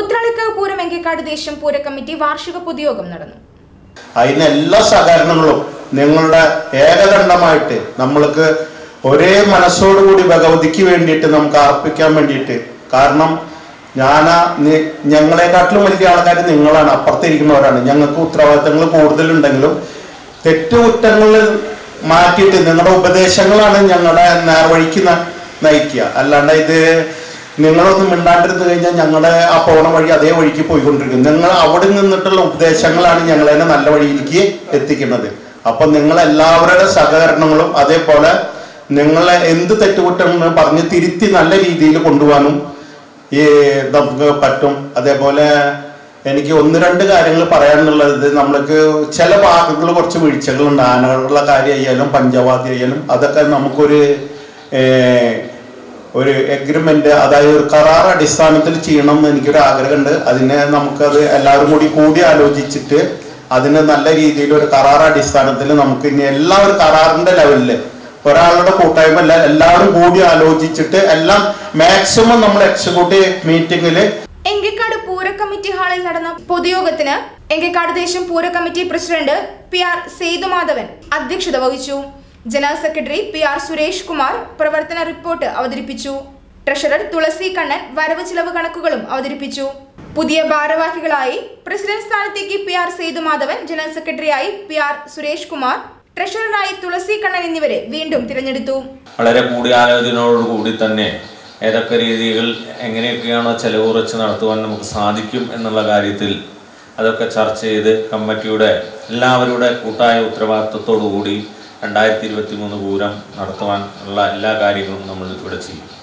ഉത്രാളിക്കാവ് പൂരം എങ്കേക്കാട് ദേശം പൂര കമ്മിറ്റി വാർഷിക പൊതുയോഗം നടന്നു അതിന് എല്ലാ സഹകരണങ്ങളും നിങ്ങളുടെ ഏകദണ്ഡമായിട്ട് നമ്മൾക്ക് ഒരേ മനസ്സോടുകൂടി ഭഗവതിക്ക് വേണ്ടിയിട്ട് നമുക്ക് അർപ്പിക്കാൻ വേണ്ടിയിട്ട് കാരണം ഞാൻ ഞങ്ങളെക്കാട്ടിലും വലിയ ആൾക്കാർ നിങ്ങളാണ് അപ്പുറത്തിരിക്കുന്നവരാണ് ഞങ്ങൾക്ക് ഉത്തരവാദിത്തങ്ങൾ കൂടുതലുണ്ടെങ്കിലും തെറ്റുകുറ്റങ്ങളിൽ മാറ്റിയിട്ട് നിങ്ങളുടെ ഉപദേശങ്ങളാണ് ഞങ്ങളുടെ നേർവഴിക്ക് ന- നയിക്കുക അല്ലാണ്ട് ഇത് നിങ്ങളൊന്നും മിണ്ടാണ്ടിരുന്ന് കഴിഞ്ഞാൽ ഞങ്ങളുടെ ആ പോണ വഴി അതേ വഴിക്ക് പോയിക്കൊണ്ടിരിക്കും നിങ്ങൾ അവിടെ നിന്നിട്ടുള്ള ഉപദേശങ്ങളാണ് ഞങ്ങളെ നല്ല വഴിയിലേക്ക് എത്തിക്കുന്നത് അപ്പൊ നിങ്ങൾ എല്ലാവരുടെ സഹകരണങ്ങളും അതേപോലെ നിങ്ങളെ എന്ത് തെറ്റുകുറ്റങ്ങളും പറഞ്ഞ് തിരുത്തി നല്ല രീതിയിൽ കൊണ്ടുപോകാനും ഈ നമുക്ക് പറ്റും അതേപോലെ എനിക്ക് ഒന്ന് രണ്ട് കാര്യങ്ങൾ പറയാനുള്ളത് നമ്മൾക്ക് ചില ഭാഗങ്ങൾ കുറച്ച് വീഴ്ചകളുണ്ട് ആനകളുടെ കാര്യമായാലും പഞ്ചവാദി ആയാലും അതൊക്കെ നമുക്കൊരു ഏർ, ഒരു എഗ്രിമെന്റ് അതായത് ഒരു കരാർ അടിസ്ഥാനത്തിൽ ചെയ്യണം എന്ന് എനിക്കൊരു ആഗ്രഹമുണ്ട് അതിനെ നമുക്കത് എല്ലാവരും കൂടി കൂടി ആലോചിച്ചിട്ട് അതിന് നല്ല രീതിയിൽ ഒരു കരാർ അടിസ്ഥാനത്തിൽ നമുക്ക് ഇനി എല്ലാവരും കരാറിന്റെ ലെവലില് ഒരാളുടെ കൂട്ടായ്മ അല്ല എല്ലാവരും കൂടി ആലോചിച്ചിട്ട് എല്ലാം മാക്സിമം നമ്മൾ എക്സിക്യൂട്ടീവ് മീറ്റിംഗില് എങ്കേക്കാട് പൂര കമ്മിറ്റി ഹാളിൽ നടന്ന പൊതുയോഗത്തിന് എങ്കേക്കാട് ദേശം പൂര committee president P R Sethumadhavan അധ്യക്ഷത വഹിച്ചു general secretary P R Suresh Kumar പ്രവർത്തന റിപ്പോർട്ട് അവതരിപ്പിച്ചു ട്രഷറർ തുളസി കണ്ണൻ വരവ് ചിലവ് കണക്കുകളും അവതരിപ്പിച്ചു പുതിയ ഭാരവാഹികളായി പ്രസിഡന്റ് സ്ഥാനത്തേക്ക് പി ആർ സേതുമാധവൻ ജനറൽ സെക്രട്ടറിയായി പി ആർ സുരേഷ് കുമാർ ട്രഷററായി തുളസി കണ്ണൻ എന്നിവരെ വീണ്ടും തിരഞ്ഞെടുത്തു വളരെ കൂടിയാലോചനയോടുകൂടി തന്നെ ഏതൊക്കെ രീതികൾ എങ്ങനെയൊക്കെയാണോ ചെലവ് കുറച്ച് നടത്തുവാൻ നമുക്ക് സാധിക്കും എന്നുള്ള കാര്യത്തിൽ അതൊക്കെ ചർച്ച ചെയ്ത് കമ്മിറ്റിയുടെ എല്ലാവരുടെ കൂട്ടായ ഉത്തരവാദിത്വത്തോടു കൂടി രണ്ടായിരത്തി ഇരുപത്തി മൂന്ന് പൂരം നടത്തുവാൻ ഉള്ള എല്ലാ കാര്യങ്ങളും നമ്മൾ ഇവിടെ ചെയ്യും